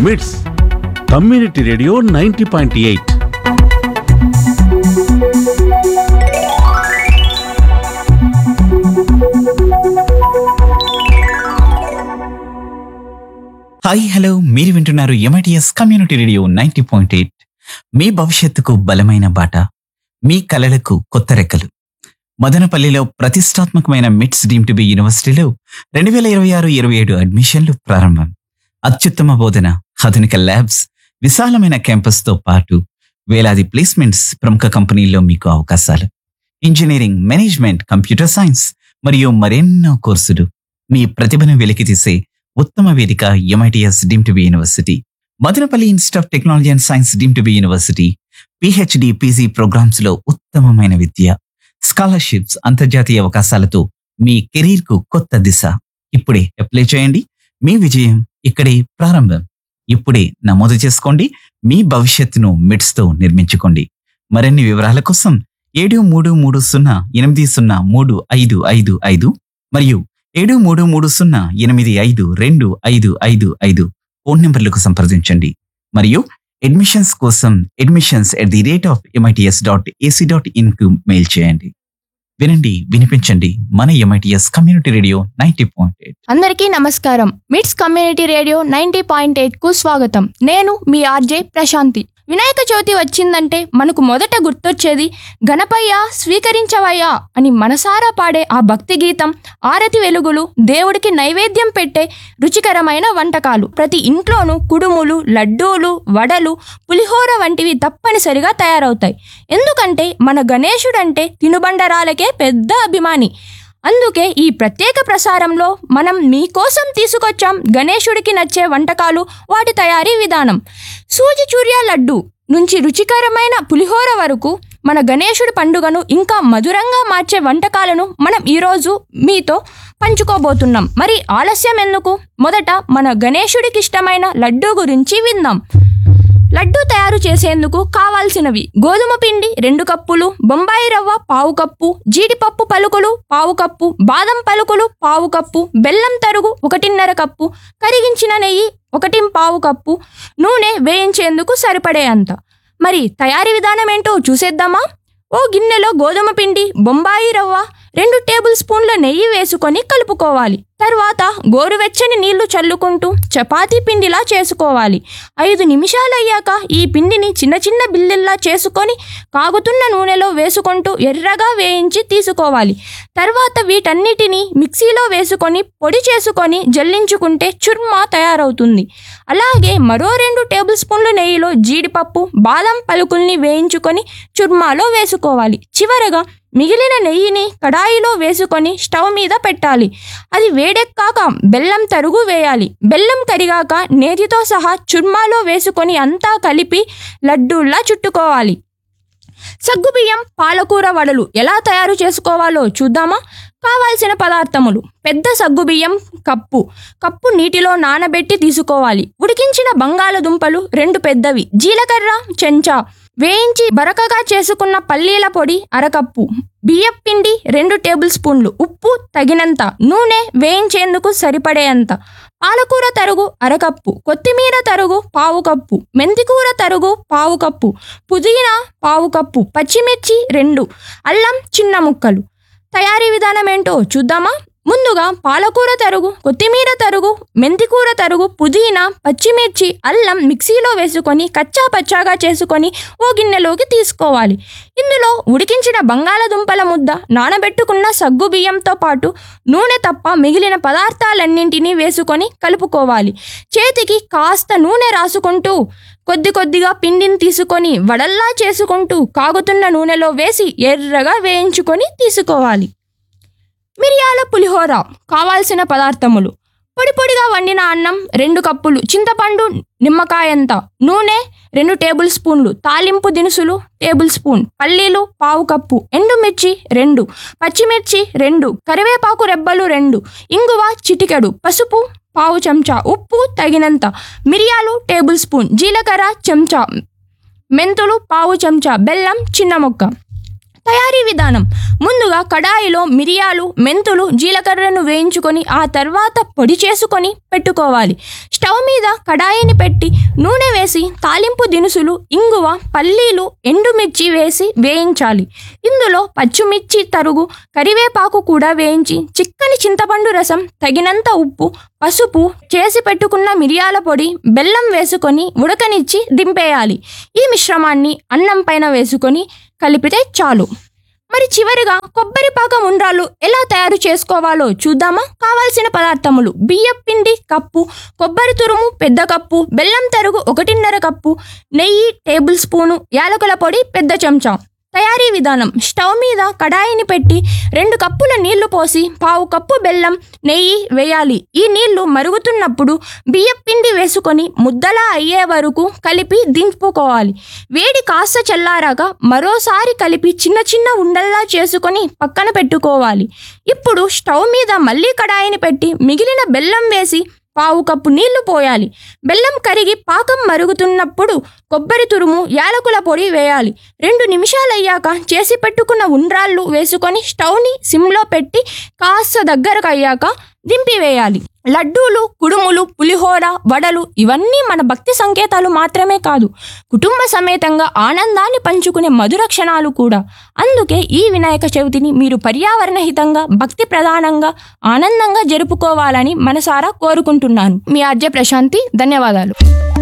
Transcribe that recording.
మిట్స్ community radio ninety point eight hi hello మీరు వింటున్నారు MITS community radio ninety point eight మీ భవిష్యత్తుకు బలమైన బాట మీ కలలకు కొత్త రెక్కలు మదనపల్లిలో ప్రతిష్టాత్మకమైన మిట్స్ డీమ్ టు బి యూనివర్సిటీలో రెండు వేల ఇరవై ఆరు ఇరవై ఏడు అడ్మిషన్లు ప్రారంభం అత్యుత్తమ బోధన ఆధునిక ల్యాబ్స్ విశాలమైన క్యాంపస్తో పాటు వేలాది ప్లేస్మెంట్స్ ప్రముఖ కంపెనీల్లో మీకు అవకాశాలు ఇంజనీరింగ్ మేనేజ్మెంట్ కంప్యూటర్ సైన్స్ మరియు మరెన్నో కోర్సులు మీ ప్రతిభను వెలికితీసే ఉత్తమ వేదిక MITS deemed to be university Madanapalle institute of technology and science deemed to be university PhD PG programmes లో ఉత్తమమైన విద్య స్కాలర్షిప్స్ అంతర్జాతీయ అవకాశాలతో మీ కెరీర్ కు కొత్త దిశ ఇప్పుడే అప్లై చేయండి మీ విజయం ఇక్కడే ప్రారంభం ఇప్పుడే నమోదు చేసుకోండి మీ భవిష్యత్తును మిడ్స్ తో నిర్మించుకోండి మరిన్ని వివరాల కోసం ఏడు మూడు మూడు సున్నా ఎనిమిది సున్నా మూడు ఐదు ఐదు ఐదు మరియు ఏడు మూడు మూడు సున్నా ఎనిమిది ఐదు రెండు ఐదు ఐదు ఐదు ఫోన్ నెంబర్లకు సంప్రదించండి మరియు అడ్మిషన్స్ కోసం admissions at the rate of MITS dot AC dot in కు మెయిల్ చేయండి వినండి వినిపించండి మన MITS community radio ninety point eight అందరికీ నమస్కారం MITS community radio ninety point eight కు స్వాగతం నేను మీ ఆర్జే ప్రశాంతి వినాయక చవితి వచ్చిందంటే మనకు మొదట గుర్తొచ్చేది గణపయ్య స్వీకరించవయ్యా అని మనసారా పాడే ఆ భక్తి గీతం ఆరతి వెలుగులు దేవుడికి నైవేద్యం పెట్టే రుచికరమైన వంటకాలు ప్రతి ఇంట్లోనూ కుడుములు లడ్డూలు వడలు పులిహోర వంటివి తప్పనిసరిగా తయారవుతాయి ఎందుకంటే మన గణేశుడంటే తినుబండరాలకే పెద్ద అభిమాని అందుకే ఈ ప్రత్యేక ప్రసారంలో మనం మీకోసం తీసుకొచ్చాం గణేశుడికి నచ్చే వంటకాలు వాటి తయారీ విధానం సూజి చూర్య లడ్డు నుంచి రుచికరమైన పులిహోర వరకు మన గణేశుడి పండుగను ఇంకా మధురంగా మార్చే వంటకాలను మనం ఈరోజు మీతో పంచుకోబోతున్నాం మరి ఆలస్యం ఎందుకు మొదట మన గణేశుడికి ఇష్టమైన లడ్డు గురించి విందాం లడ్డు తయారు చేసేందుకు కావాల్సినవి గోధుమ పిండి రెండు కప్పులు బొంబాయి రవ్వ పావు కప్పు జీడిపప్పు పలుకులు పావు కప్పు బాదం పలుకులు పావు కప్పు బెల్లం తరుగు ఒకటిన్నర కప్పు కరిగించిన నెయ్యి ఒకటి పావు కప్పు నూనె వేయించేందుకు సరిపడే అంత మరి తయారీ విధానం ఏంటో చూసేద్దామా ఓ గిన్నెలో గోధుమ పిండి బొంబాయి రవ్వ రెండు టేబుల్ స్పూన్ల నెయ్యి వేసుకొని కలుపుకోవాలి తర్వాత గోరువెచ్చని నీళ్లు చల్లుకుంటూ చపాతీ పిండిలా చేసుకోవాలి ఐదు నిమిషాలయ్యాక ఈ పిండిని చిన్న చిన్న బిల్లెల్లా చేసుకొని కాగుతున్న నూనెలో వేసుకుంటూ ఎర్రగా వేయించి తీసుకోవాలి తర్వాత వీటన్నిటిని మిక్సీలో వేసుకొని పొడి చేసుకొని జల్లించుకుంటే చుర్మా తయారవుతుంది అలాగే మరో రెండు టేబుల్ స్పూన్ల నెయ్యిలో జీడిపప్పు బాదం పలుకుల్ని వేయించుకొని చుర్మాలో వేసుకోవాలి చివరగా మిగిలిన నెయ్యిని కడాయిలో వేసుకొని స్టవ్ మీద పెట్టాలి అది వేడెక్కాక బెల్లం తరుగు వేయాలి బెల్లం కరిగాక నేతితో సహా చుర్మాలో వేసుకొని అంతా కలిపి లడ్డూల్లా చుట్టుకోవాలి సగ్గుబియ్యం పాలకూర వడలు ఎలా తయారు చేసుకోవాలో చూద్దామా కావాల్సిన పదార్థములు పెద్ద సగ్గుబియ్యం కప్పు కప్పు నీటిలో నానబెట్టి తీసుకోవాలి ఉడికించిన బంగాళదుంపలు రెండు పెద్దవి జీలకర్ర చెంచా వేయించి బరకగా చేసుకున్న పల్లీల పొడి అరకప్పు బియ్యం పిండి రెండు టేబుల్ స్పూన్లు ఉప్పు తగినంత నూనె వేయించేందుకు సరిపడేంత పాలకూర తరుగు అరకప్పు కొత్తిమీర తరుగు పావు కప్పు మెంతికూర తరుగు పావు కప్పు పుదీనా పావు కప్పు పచ్చిమిర్చి రెండు అల్లం చిన్న ముక్కలు తయారీ విధానం ఏంటో చూద్దామా ముందుగా పాలకూర తరుగు కొత్తిమీర తరుగు మెంతికూర తరుగు పుదీనా పచ్చిమిర్చి అల్లం మిక్సీలో వేసుకొని కచ్చా పచ్చాగా చేసుకొని ఓ గిన్నెలోకి తీసుకోవాలి ఇందులో ఉడికించిన బంగాళదుంపల ముద్ద నానబెట్టుకున్న సగ్గు బియ్యంతో పాటు నూనె తప్ప మిగిలిన పదార్థాలన్నింటినీ వేసుకొని కలుపుకోవాలి చేతికి కాస్త నూనె రాసుకుంటూ కొద్ది కొద్దిగా పిండిని తీసుకొని వడల్లా చేసుకుంటూ కాగుతున్న నూనెలో వేసి ఎర్రగా వేయించుకొని తీసుకోవాలి మిరియాల పులిహోర కావాల్సిన పదార్థములు పొడి పొడిగా వండిన అన్నం రెండు కప్పులు చింతపండు నిమ్మకాయంత నూనె రెండు టేబుల్ స్పూన్లు తాలింపు దినుసులు టేబుల్ స్పూన్ పల్లీలు పావు కప్పు ఎండుమిర్చి రెండు పచ్చిమిర్చి రెండు కరివేపాకు రెబ్బలు రెండు ఇంగువ చిటికెడు పసుపు పావు చెంచా ఉప్పు తగినంత మిరియాలు టేబుల్ స్పూన్ జీలకర్ర చెంచా మెంతులు పావు చెంచా బెల్లం చిన్న ముక్క తయారీ విధానం ముందుగా కడాయిలో మిరియాలు మెంతులు జీలకర్రను వేయించుకొని ఆ తర్వాత పొడి చేసుకొని పెట్టుకోవాలి స్టవ్ మీద కడాయిని పెట్టి నూనె వేసి తాలింపు దినుసులు ఇంగువ పల్లీలు ఎండుమిర్చి వేసి వేయించాలి ఇందులో పచ్చిమిర్చి తరుగు కరివేపాకు కూడా వేయించి చిక్కని చింతపండు రసం తగినంత ఉప్పు పసుపు చేసి పెట్టుకున్న మిరియాల పొడి బెల్లం వేసుకొని ఉడకనిచ్చి దింపేయాలి ఈ మిశ్రమాన్ని అన్నం పైన వేసుకొని కలిపితే చాలు మరి చివరిగా కొబ్బరి పాకం ఉండ్రాలు ఎలా తయారు చేసుకోవాలో చూద్దామా కావాల్సిన పదార్థములు బియ్యం పిండి కప్పు కొబ్బరి తురుము పెద్ద కప్పు బెల్లం తరుగు ఒకటిన్నర కప్పు నెయ్యి టేబుల్ స్పూను యాలకుల పొడి పెద్ద చెంచా తయారీ విధానం స్టవ్ మీద కడాయిని పెట్టి రెండు కప్పుల నీళ్లు పోసి పావు కప్పు బెల్లం నెయ్యి వేయాలి ఈ నీళ్లు మరుగుతున్నప్పుడు బియ్యం పిండి వేసుకొని ముద్దలా అయ్యే వరకు కలిపి దింపుకోవాలి వేడి కాస్త చల్లారాక మరోసారి కలిపి చిన్న చిన్న ఉండల్లా చేసుకొని పక్కన పెట్టుకోవాలి ఇప్పుడు స్టవ్ మీద మళ్ళీ కడాయిని పెట్టి మిగిలిన బెల్లం వేసి పావు కప్పు నీళ్లు పోయాలి బెల్లం కరిగి పాకం మరుగుతున్నప్పుడు కొబ్బరి తురుము యాలకుల పొడి వేయాలి రెండు నిమిషాలయ్యాక చేసి పెట్టుకున్న ఉండ్రాళ్ళు వేసుకొని స్టవ్ని సిమ్లో పెట్టి కాస్త దగ్గరకు అయ్యాక దింపివేయాలి లడ్డూలు కుడుములు పులిహోర వడలు ఇవన్నీ మన భక్తి సంకేతాలు మాత్రమే కాదు కుటుంబ సమేతంగా ఆనందాన్ని పంచుకునే మధుర క్షణాలు కూడా అందుకే ఈ వినాయక చవితిని మీరు పర్యావరణ హితంగా భక్తి ప్రధానంగా ఆనందంగా జరుపుకోవాలని మనసారా కోరుకుంటున్నాను మీ ఆర్జే ప్రశాంతి ధన్యవాదాలు